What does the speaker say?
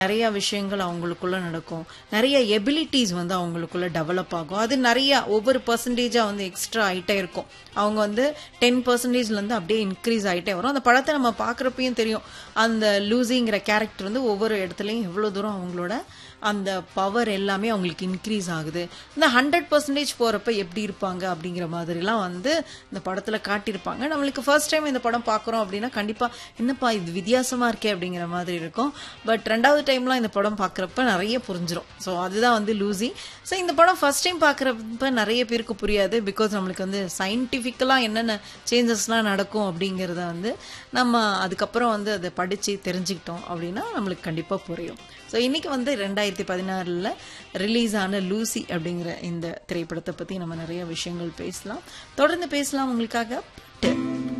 நிறைய விஷயங்கள் அவங்களுக்குள்ள நடக்கும் நிறைய எபிலிட்டிஸ் வந்து அவங்களுக்குள்ள டெவலப் ஆகும் அது நிறைய ஒவ்வொரு பர்சன்டேஜா வந்து எக்ஸ்ட்ரா ஆயிட்டே இருக்கும் அவங்க வந்து டென் பர்சன்டேஜ்ல இருந்து அப்படியே இன்க்ரீஸ் ஆயிட்டே வரும் அந்த படத்தை நம்ம பாக்குறப்பையும் தெரியும் அந்த லூசிங்கிற கேரக்டர் வந்து ஒவ்வொரு இடத்துலயும் எவ்வளவு தூரம் அவங்களோட அந்த பவர் எல்லாமே அவங்களுக்கு இன்க்ரீஸ் ஆகுது இந்த ஹண்ட்ரட் பர்சன்டேஜ் போறப்ப எப்படி இருப்பாங்க அப்படிங்கிற மாதிரிலாம் வந்து இந்த படத்துல காட்டியிருப்பாங்க நம்மளுக்கு ஃபர்ஸ்ட் டைம் இந்த படம் பார்க்குறோம் அப்படின்னா கண்டிப்பா என்னப்பா இது வித்தியாசமா இருக்கே அப்படிங்கிற மாதிரி இருக்கும் பட் ரெண்டாவது டைம்லாம் இந்த படம் பார்க்குறப்ப நிறைய புரிஞ்சிரும் ஸோ அதுதான் வந்து லூசி ஸோ இந்த படம் ஃபர்ஸ்ட் டைம் பார்க்குறப்ப நிறைய பேருக்கு புரியாது பிகாஸ் நம்மளுக்கு வந்து சயின்டிஃபிக்கலாக என்னென்ன சேஞ்சஸ்லாம் நடக்கும் அப்படிங்கிறத வந்து நம்ம அதுக்கப்புறம் வந்து அதை படித்து தெரிஞ்சுக்கிட்டோம் அப்படின்னா நம்மளுக்கு கண்டிப்பாக புரியும் ஸோ இன்னைக்கு வந்து ரெண்டாயிரத்தி பதினாறில் ரிலீஸ் ஆன லூசி அப்படிங்கிற இந்த திரைப்படத்தை பற்றி நம்ம நிறைய விஷயங்கள் பேசலாம் தொடர்ந்து பேசலாம் உங்களுக்காக பாட்டு.